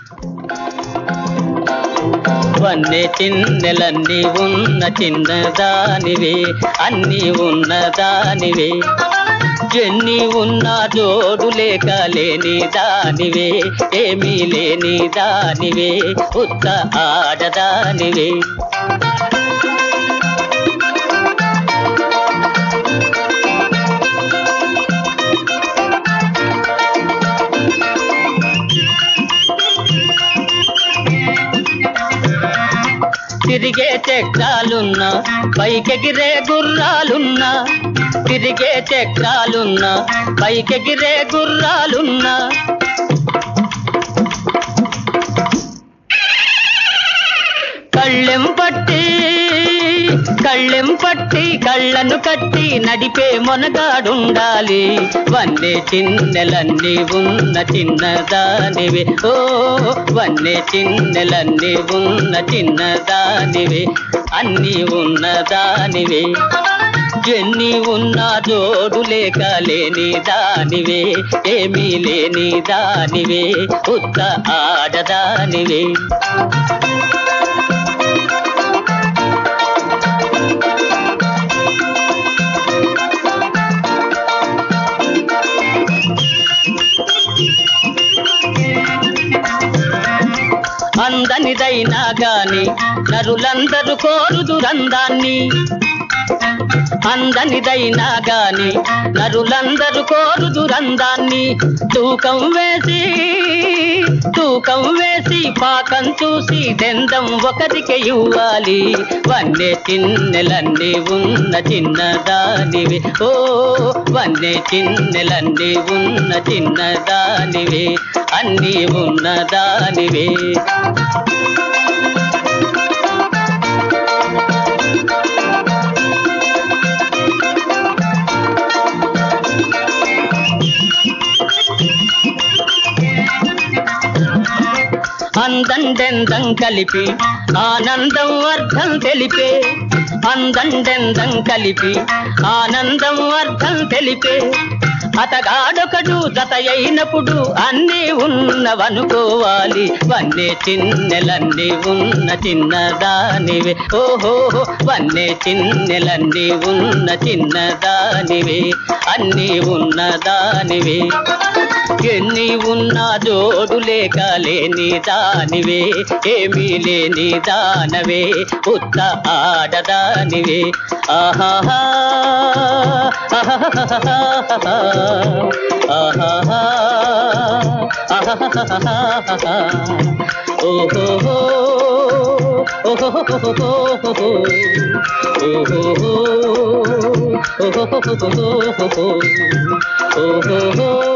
వన్నె చిన్నెలన్నీ ఉన్న చిన్నదానివే అన్నీ ఉన్నదానివే ఎన్ని ఉన్న జోడు లేక లేని దానివే ఏమీ లేని దానివే ఉత్త ఆడదానివే తిరిగే చక్రాలున్నా పైకెగిరే గుర్రాలున్నా తిరిగే చక్రాలున్నా పైకెగిరే గుర్రాలున్నా కళ్ళెం పట్టి కళ్ళెం పట్టి కళ్ళను కట్టి నడిపే మొనగాడుండాలి వన్నే చిన్నెలన్నీ ఉన్న చిన్నదానివే ఓ వన్నే చిన్నెలన్నీ ఉన్న చిన్నదానివే అన్నీ ఉన్నదానివే ఎన్ని ఉన్నా జోడు లేక లేని దానివే ఏమీ లేని దానివే ఉత్త ఆడదానివే అందనిదైనా గాని నరులందరూ కోరుదురందాన్ని అందనిదైనా గాని నరులందరూ కోరుదురందాన్ని తూకం వేసి తూకం వేసి పాకం చూసి దెందం ఒకరికి ఇవ్వాలి వన్నే చిన్నెలన్నీ ఉన్న చిన్నదానివి ఓ వన్నే చిన్నెలన్నీ ఉన్న చిన్నదానివి అన్నీ ఉన్నదానివే అందండెందం కలిపి ఆనందం అర్థం తెలిపే అందండెందం కలిపి ఆనందం అర్థం తెలిపే అతగాడొకడు జత అయినప్పుడు అన్నీ ఉన్నవనుకోవాలి వన్నే చిన్నెలన్నీ ఉన్న చిన్నదానివే ఓహో వన్నే చిన్నెలన్నీ ఉన్న చిన్నదానివే అన్నీ ఉన్నదానివే ఎన్ని ఉన్నా జోడు లేక లేని దానివే ఏమీ లేని దానవే ఉత్త ఆడదానివే ఆహాహా ఆహాహా ఆహాహా ఆహాహా ఓహో ఓహో ఓహో ఓహో ఓహో